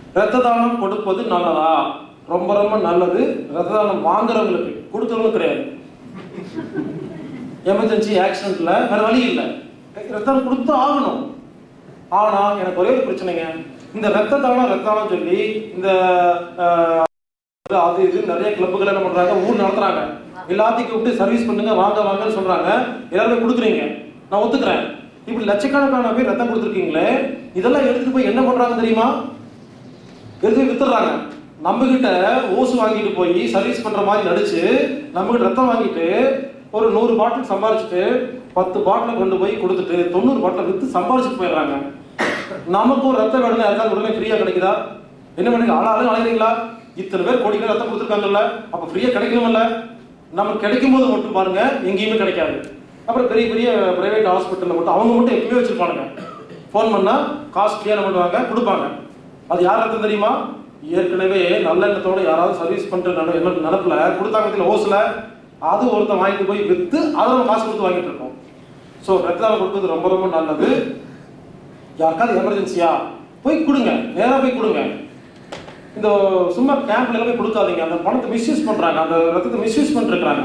ரத்த தானம் கொடுப்பது நல்லதா ரொம்ப ரொம்ப நல்லது ரத்த தானம் வாங்குறவங்களுக்கு கொடுக்கறவங்களும் கிடையாது எமர்ஜென்சி ஆக்சிடென்ட்ல வேற வழி இல்லை ரத்தம் கொடுத்து ஆகணும் ஆனா எனக்கு ஒரே ஒரு பிரச்சனைங்க இந்த ரத்த தானம் ரத்த தானம் சொல்லி இந்த ஆஹ், அது இது நிறைய கிளப்புகள் என்ன பண்றாங்க ஊர் நடத்துறாங்க எல்லாத்தையும் கூப்பிட்டு சர்வீஸ் பண்ணுங்க வாங்க வாங்கன்னு சொல்றாங்க எல்லாருமே கொடுக்குறீங்க நான் ஒத்துக்கிறேன் இப்படி லட்சக்கணக்கான பேர் ரத்தம் கொடுத்துருக்கீங்களே இதெல்லாம் எடுத்துட்டு போய் என்ன பண்றாங்க தெரியுமா எடுத்து போய் வித்துடுறாங்க நம்ம கிட்ட ஓசு வாங்கிட்டு போய் சர்வீஸ் பண்ற மாதிரி நடிச்சு நம்ம கிட்ட ரத்தம் வாங்கிட்டு ஒரு நூறு பாட்டில் சம்பாரிச்சுட்டு பத்து பாட்டில் கொண்டு போய் கொடுத்துட்டு தொண்ணூறு பாட்டில் வித்து சம்பாரிச்சுட்டு போயிடுறாங்க நமக்கும் ரத்தம் வேணும்னு யாருக்காவது உடனே ஃப்ரீயா கிடைக்குதா என்ன பண்ணுங்க ஆளாலும் அலைகிறீங்களா இத்தனை பேர் கோடி பேர் ரத்தம் கொடுத்துருக்காங்கல்ல அப்ப ஃப்ரீயா கிடைக்குமில்ல நமக்கு கிடைக்கும் போது மட்டும் பாருங்க எங்கேயுமே கிடைக்காது அப்புறம் பெரிய பெரிய பிரைவேட் ஹாஸ்பிட்டல்ல மட்டும் அவங்க மட்டும் எப்பயுமே வச்சிருப்பானுங்க ஃபோன் பண்ணா காஸ்ட்லியா என்ன பண்ணுவாங்க கொடுப்பாங்க அது யார் ரத்தம் தெரியுமா ஏற்கனவே நல்ல எண்ணத்தோட யாராவது சர்வீஸ் பண்ற நட- என்ன நினப்புல கொடுத்தாங்க தெரியல ஓசுல அது ஒருத்தன் வாங்கிட்டு போய் வித்து அதை நம்ம காசு கொடுத்து வாங்கிட்டு இருக்கோம் ஸோ ரத்த தானம் கொடுத்தது ரொம்ப ரொம்ப நல்லது யாருக்காவது எமர்ஜென்சியா போய் கொடுங்க நேரா போய் கொடுங்க இந்த சும்மா கேம்ப்ல எல்லாம் போய் கொடுக்காதீங்க அந்த பணத்தை மிஸ்யூஸ் பண்றாங்க அந்த ரத்தத்தை மிஸ்யூஸ் பண்ணிருக்காங்க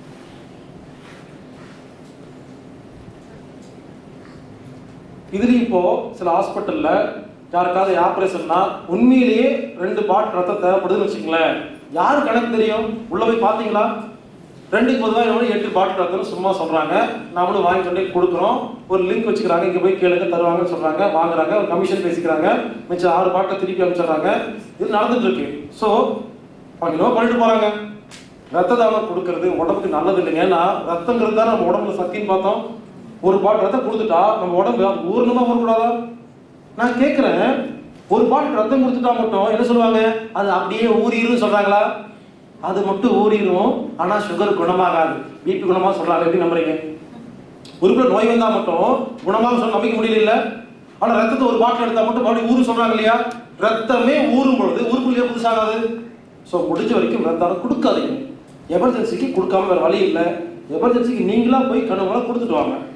இதுலயும் இப்போ சில ஹாஸ்பிட்டல்ல யாருக்காவது ஆபரேஷன்னா உண்மையிலேயே ரெண்டு பாட் ரத்தம் தேவைப்படுதுன்னு வச்சுங்களேன் யாரு கணக்கு தெரியும் உள்ள போய் பாத்தீங்களா ரெண்டுக்கு பொதுவாக எவ்வளோ எட்டு பாட்டில் ரத்தம்னு சும்மா சொல்றாங்க நாமளும் வாங்கி கொண்டு போய் கொடுக்குறோம் ஒரு லிங்க் வச்சுக்கிறாங்க இங்க போய் கேளுங்க தருவாங்கன்னு சொல்றாங்க வாங்குறாங்க ஒரு கமிஷன் பேசிக்கிறாங்க மிச்சம் ஆறு பாட்டில் திருப்பி அனுப்பிச்சிடுறாங்க இது நடந்துட்டு இருக்கு ஸோ அவங்க பண்ணிட்டு போறாங்க ரத்த தானம் கொடுக்கறது உடம்புக்கு நல்லது இல்லைங்க ஏன்னா ரத்தங்கிறது தான் நம்ம உடம்புல சக்தின்னு பார்த்தோம் ஒரு பாட்டில் ரத்தம் கொடுத்துட்டா நம்ம உடம்பு அது ஊர்னமா வரக்கூடாதா நான் கேட்குறேன் ஒரு பாட்டில் ரத்தம் கொடுத்துட்டா மட்டும் என்ன சொல்லுவாங்க அது அப்படியே ஊறிடும் சொல்றாங்களா அது மட்டும் ஊறிடும் ஆனா சுகர் குணமாகாது பிபி குணமாக சொல்றாங்க எப்படி நம்புறீங்க உறுப்புல நோய் வந்தா மட்டும் குணமாக சொல்ல நம்பிக்க முடியல இல்ல ஆனா ரத்தத்தை ஒரு பாட்டில் எடுத்தா மட்டும் மறுபடியும் ஊறு சொல்றாங்க இல்லையா ரத்தமே ஊறும் பொழுது உறுப்புலயே புதுசாகாது ஸோ முடிஞ்ச வரைக்கும் ரத்தம் கொடுக்காதீங்க எமர்ஜென்சிக்கு கொடுக்காம வேற வழி இல்லை எமர்ஜென்சிக்கு நீங்களா போய் கண்ணு கொடுத்துட்டு வாங்க